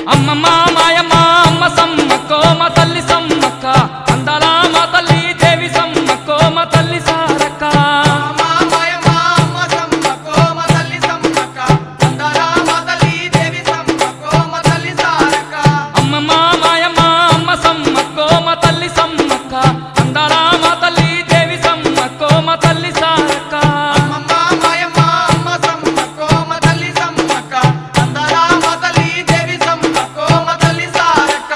అమ్మమ్మ మాయమ్మ అమ్మ సమ్మక్కో మా తల్లి సమ్మక్క అందాల మా తల్లి దేవి సమ్మక్కో మా తల్లి సారక్క అమ్మ మాయమ్మ అమ్మ సమ్మక్కో మా తల్లి సమ్మక్క అందాల మా తల్లి దేవి సమ్మక్కో మా తల్లి సారక్క అమ్మమ్మ మాయమ్మ అమ్మ సమ్మక్కో మా తల్లి సమ్మక్క అందాల మా తల్లి దేవి సమ్మక్కో మా తల్లి సారక్క అమ్మమ్మ మాయమ్మ అమ్మ సమ్మక్కో మా తల్లి సమ్మక్క అందాల మా తల్లి దేవి సమ్మక్కో మా తల్లి సారక్క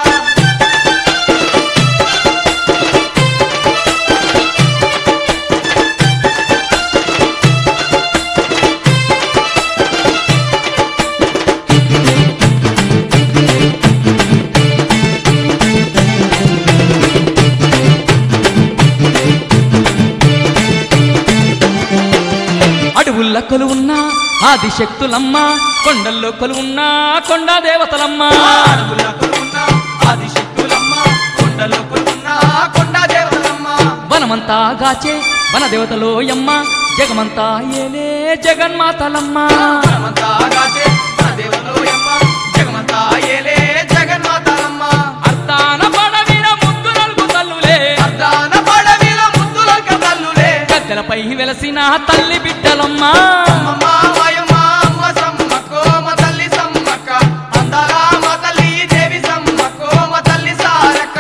అడవుల్ల కొలువున్న ఆదిశక్తులమ్మ కొండల్లో కొలువున్న కొండా దేవతలమ్మ అడవుల కొలువున్న ఆదిశక్తులమ్మ కొండలో కొలువున్న కొండ దేవతలమ్మ వనమంతా గాచే వన దేవతలో యమ్మ జగమంతా ఏలే జగన్మాతలమ్మ మనమంతా గాచే మన దేవలోయమ్మ జగమంతా ఏలే జగన్మాతలమ్మ అర్థాన పడవిన ముద్దు నలుగు తల్లులే అద్దాన పడవిల ముద్దులక తల్లులే గద్దెలపై వెలసిన తల్లి బిడ్డలమ్మ అమ్మమ్మ మాయమ్మ అమ్మ సమ్మక్కో మా తల్లి సమ్మక్క అందాల మా తల్లి దేవి సమ్మక్కో మా తల్లి సారక్క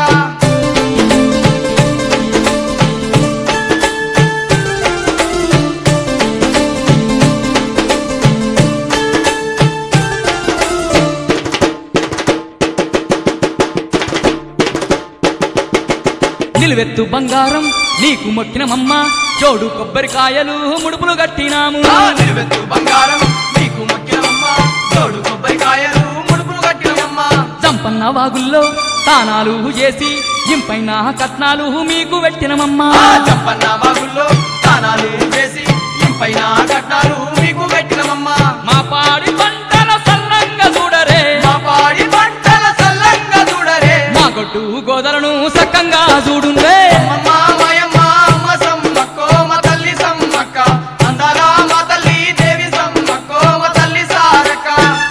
నిలువెత్తు బంగారం నీకు మొక్కినమమ్మ జోడు కొబ్బరికాయలు ముడుపులు గట్టినాము ఆ నిలువెత్తు బంగారం నీకు మొక్కినమ్మ తోడు కొబ్బరికాయలు ముడుపులు కట్టినమ్మ సంపన్న వాగుల్లో తానాలు చేసి ఇంపైన కట్నాలు మీకు పెట్టినమమ్మా ఆ చంపన్న బాగుల్లో తానాలు వేసి ఇంపైన కట్నాలు మీకు పెట్టినమమ్మ మా పాడి పంటల సల్లంగా చూడరే మా పాడి పంటల సల్లంగా చూడరే మా గొడ్డు గోదలను సక్కంగా చూడుండే అమ్మమ్మ మాయమ్మ అమ్మ సమ్మక్కో మా తల్లి సమ్మక్క అందాల మా తల్లి దేవి సమ్మక్కో మా తల్లి సారక్క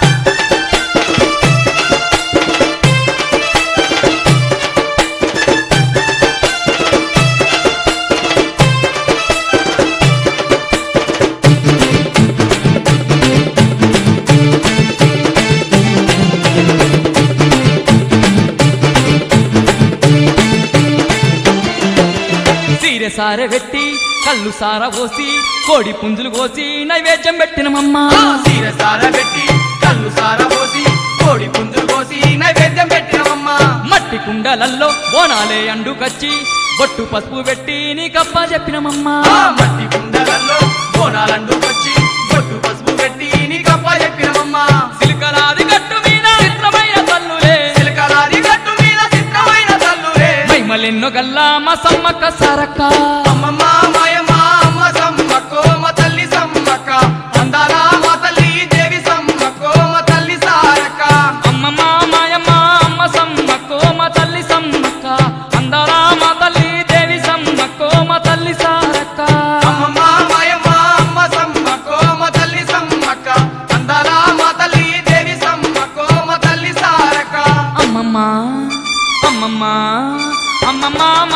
సీరె సారె పెట్టి కళ్ళు సార పోసి కోడి పుంజులు కోసి నైవేద్యం పెట్టినమమ్మా ఆ సీర సార పెట్టి కళ్ళు సార పోసి కోడి పుంజులు కోసి నైవేద్యం పెట్టినమమ్మ మట్టి కుండలల్లో బోనాలే అండుకచ్చి బొట్టు పసుపు పెట్టి నీకప్ప చెప్పినమమ్మా ఆ మట్టి కుండలలో బోనాలండు వచ్చి బొట్టు పసుపు పెట్టి నీకప్ప చెప్పినమమ్మ సిలికలాది గట్టు మీద చిత్రమైన తల్లులే చిలకలాది గట్టు మీద చిత్రమైన తల్లులే మైమలెన్నో గల్లా మా సమ్మక్క సారక్క అమ్మమ్మ మాయమ్మ అమ్మ సమ్మక్కో మా తల్లి సమ్మక్క అందాల మా తల్లి దేవి సమ్మక్కో మా తల్లి సారక్క అమ్మమ్మ మాయమ్మ అమ్మ సమ్మక్కో మా తల్లి సమ్మక్క అందాల మా తల్లి దేవి సమ్మక్కో మా తల్లి సారక్క అమ్మమ్మ మాయమ్మ అమ్మ సమ్మక్కో మా తల్లి సమ్మక్క అందాల మా తల్లి దేవి సమ్మక్కో మా తల్లి సారక్క అమ్మమ్మ అమ్మమ్మ అమ్మమ్మ